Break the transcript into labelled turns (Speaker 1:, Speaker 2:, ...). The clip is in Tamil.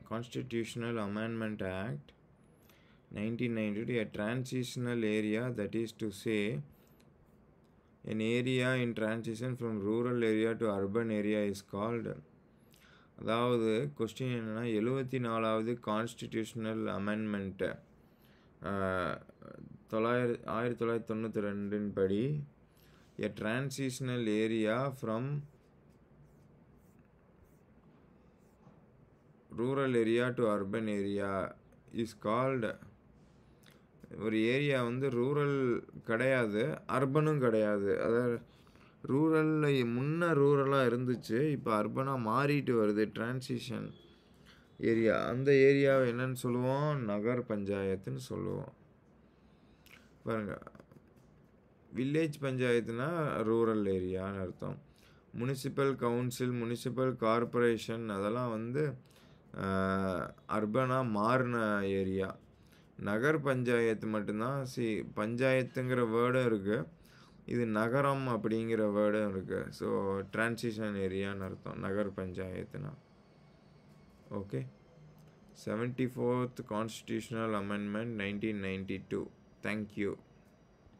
Speaker 1: Constitutional Amendment Act 1992 a transitional area that is to say an area in transition from rural area to urban area is called அதாவது கொஸ்டின் என்னென்னா எழுபத்தி நாலாவது கான்ஸ்டிடியூஷனல் அமெண்ட்மெண்ட்டு தொள்ளாயிரத்தி ஆயிரத்தி தொள்ளாயிரத்தி தொண்ணூற்றி ரெண்டின் படி a transitional area from rural area to urban area is called ஒரு ஏரியா வந்து ரூரல் கிடையாது அர்பனும் கிடையாது அதாவது ரூரலில் முன்ன ரூரலாக இருந்துச்சு இப்போ அர்பனாக மாறிட்டு வருது டிரான்சிஷன் ஏரியா அந்த ஏரியாவை என்னன்னு சொல்லுவோம் நகர் பஞ்சாயத்துன்னு சொல்லுவோம் பாருங்க வில்லேஜ் பஞ்சாயத்துனா ரூரல் ஏரியான்னு அர்த்தம் முனிசிபல் கவுன்சில் முனிசிபல் கார்ப்பரேஷன் அதெல்லாம் வந்து அர்பனாக மாறின ஏரியா நகர் பஞ்சாயத்து மட்டும்தான் சி பஞ்சாயத்துங்கிற வேர்டும் இருக்குது இது நகரம் அப்படிங்கிற வேர்டும் இருக்குது ஸோ டிரான்சிஷன் ஏரியான்னு அர்த்தம் நகர் பஞ்சாயத்துனா okay seventy fourth constitutional amendment nineteen ninety two thank you